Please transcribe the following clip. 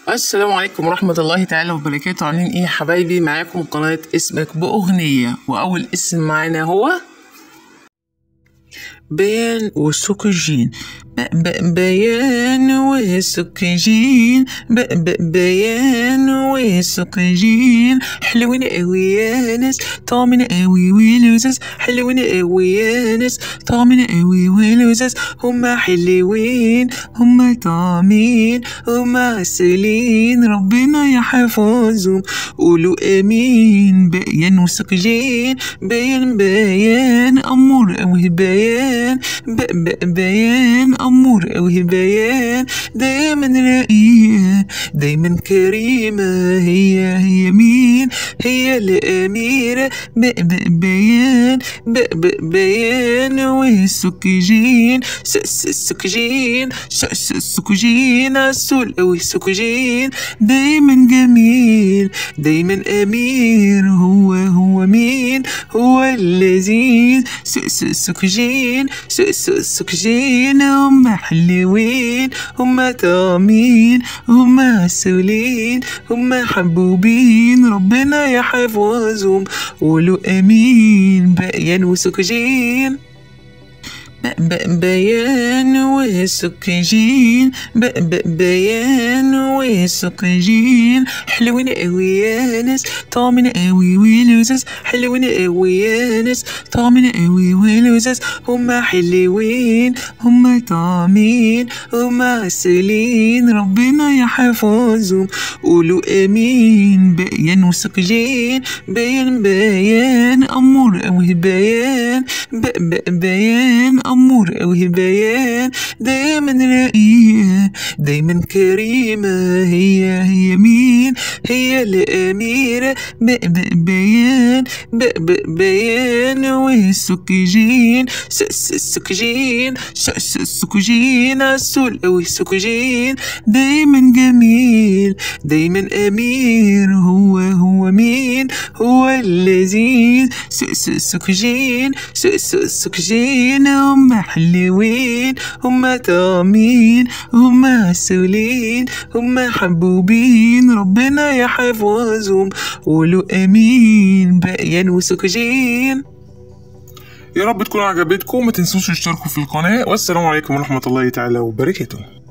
السلام عليكم ورحمة الله تعالى وبركاته عاملين ايه يا حبايبي معاكم قناة اسمك بأغنية وأول اسم معانا هو بيان وسكجين ب ب بيان وسكجين ب ب بيان وسكجين حلوين قوي يا ناس طعمنا قوي ولذاذ حلوين قوي يا ناس طعمنا قوي ولذاذ هما حلوين هما طعمين هما عسلين ربنا يحفظهم قولوا امين بيان وسكجين بيان بيان امور قوي بيان ب ب بيان امور قوي بيان دايما رقيقة دايما كريمة هي هي مين هي الأميرة ب ب بيان ب ب بيان والسكجين س س سكجين س س سكجين عسول أوي سكجين دايما جميل دايما أمير هو هو مين هو اللذيذ س س سكجين س س سكجين هم حلوين هم طعمين هم عسولين هم حبوبين ربنا يحفظهم قولوا امين بيان وسكجين ب ب بيان وسكجين ب ب بيان وسكجين حلوين قوي يا ناس طعمنا قوي ولذاذ حلوين قوي يا ناس طعمنا قوي ولذاذ هما حلوين هما طعمين هما عسلين ربنا يحفظهم قولوا امين بيان وسكجين بيان بيان امور قوي بيان ب ب بيان امور قوي بيان دايما رقيقة دايما كريمة هي هي مين هي الأميرة ب ب بيان ب ب بيان والسكجين س س سكجين س س سكجين عسول أوي سكجين دايما جميل دايما أمير هو هو مين هو اللذيذ س س سكجين س س سكجين هم حلوين هم طعمين هم عسولين هم حبوبين ربنا يحفظهم قولوا امين بيان وسكجين يا رب تكون عجبتكم ما تنسوش تشتركوا في القناة والسلام عليكم ورحمة الله تعالى وبركاته